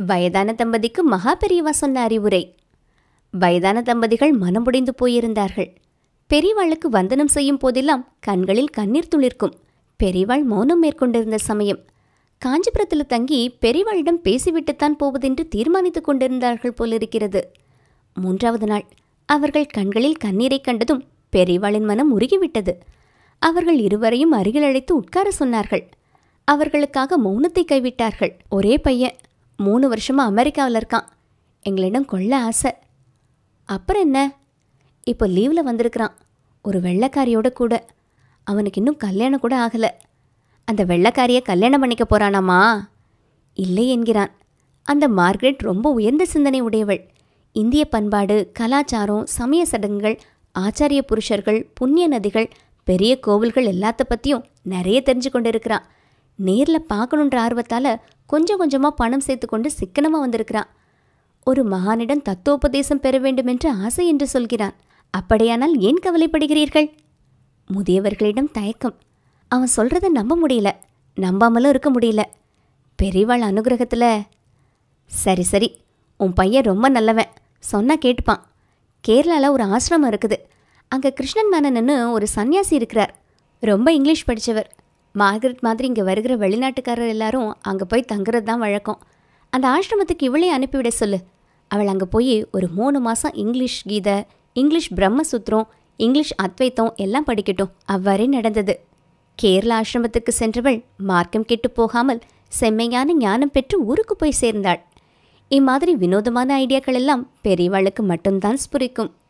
வயதான தம்பதிக்கு மகா பெரியவா சொன்ன அறிவுரை வயதான தம்பதிகள் மனமுடைந்து போயிருந்தார்கள் பெரியவாளுக்கு வந்தனம் செய்யும் போதெல்லாம் கண்களில் கண்ணீர் துளிர்க்கும் பெரியவாள் மௌனம் மேற்கொண்டிருந்த சமயம் காஞ்சிபுரத்தில் தங்கி பெரியவாளிடம் பேசிவிட்டுத்தான் போவதென்று தீர்மானித்துக் கொண்டிருந்தார்கள் போலிருக்கிறது மூன்றாவது நாள் அவர்கள் கண்களில் கண்ணீரைக் கண்டதும் பெரியவாளின் மனம் உருகிவிட்டது அவர்கள் இருவரையும் அருகில் அழைத்து உட்கார சொன்னார்கள் அவர்களுக்காக மௌனத்தை கைவிட்டார்கள் ஒரே பையன் மூணு வருஷமா அமெரிக்காவில் இருக்கான் எங்களிடம் கொள்ள ஆசை அப்புறம் என்ன இப்போ லீவில் வந்திருக்கிறான் ஒரு வெள்ளைக்காரியோட கூட அவனுக்கு இன்னும் கல்யாணம் கூட ஆகலை அந்த வெள்ளைக்காரியை கல்யாணம் பண்ணிக்க போறானாமா இல்லை என்கிறான் அந்த மார்கரெட் ரொம்ப உயர்ந்த சிந்தனை உடையவள் இந்திய பண்பாடு கலாச்சாரம் சமய சடங்குகள் ஆச்சாரிய புருஷர்கள் புண்ணிய நதிகள் பெரிய கோவில்கள் எல்லாத்த பற்றியும் நிறைய தெரிஞ்சு கொண்டு இருக்கிறான் நேரில் பார்க்கணுன்ற ஆர்வத்தால் கொஞ்சம் கொஞ்சமாக பணம் சேர்த்து கொண்டு சிக்கனமாக வந்திருக்கிறான் ஒரு மகானிடம் தத்துவோபதேசம் பெற வேண்டும் என்று ஆசை என்று சொல்கிறான் அப்படியானால் ஏன் கவலைப்படுகிறீர்கள் முதியவர்களிடம் தயக்கம் அவன் சொல்றத நம்ப முடியல நம்பாமலும் இருக்க முடியல பெரியவாள் அனுகிரகத்தில் சரி சரி உன் பையன் ரொம்ப நல்லவன் சொன்னா கேட்டுப்பான் கேரளாவில் ஒரு ஆசிரமம் இருக்குது அங்கே கிருஷ்ணன் மேனன்னு ஒரு சன்னியாசி இருக்கிறார் ரொம்ப இங்கிலீஷ் படித்தவர் மார்கரெட் மாதிரி இங்கே வருகிற வெளிநாட்டுக்காரர் எல்லாரும் அங்கே போய் தங்குறது தான் வழக்கம் அந்த ஆசிரமத்துக்கு இவளே அனுப்பிவிட சொல்லு அவள் அங்கே போய் ஒரு மூணு மாதம் இங்கிலீஷ் கீதை இங்கிலீஷ் பிரம்மசூத்திரம் இங்கிலீஷ் அத்வைத்தம் எல்லாம் படிக்கட்டும் அவ்வாறே நடந்தது கேரள ஆசிரமத்துக்கு சென்றவள் மார்க்கம் கெட்டு போகாமல் செம்மையான ஞானம் பெற்று ஊருக்கு போய் சேர்ந்தாள் இம்மாதிரி வினோதமான ஐடியாக்கள் எல்லாம் பெரியவாளுக்கு மட்டும்தான் ஸ்புரிக்கும்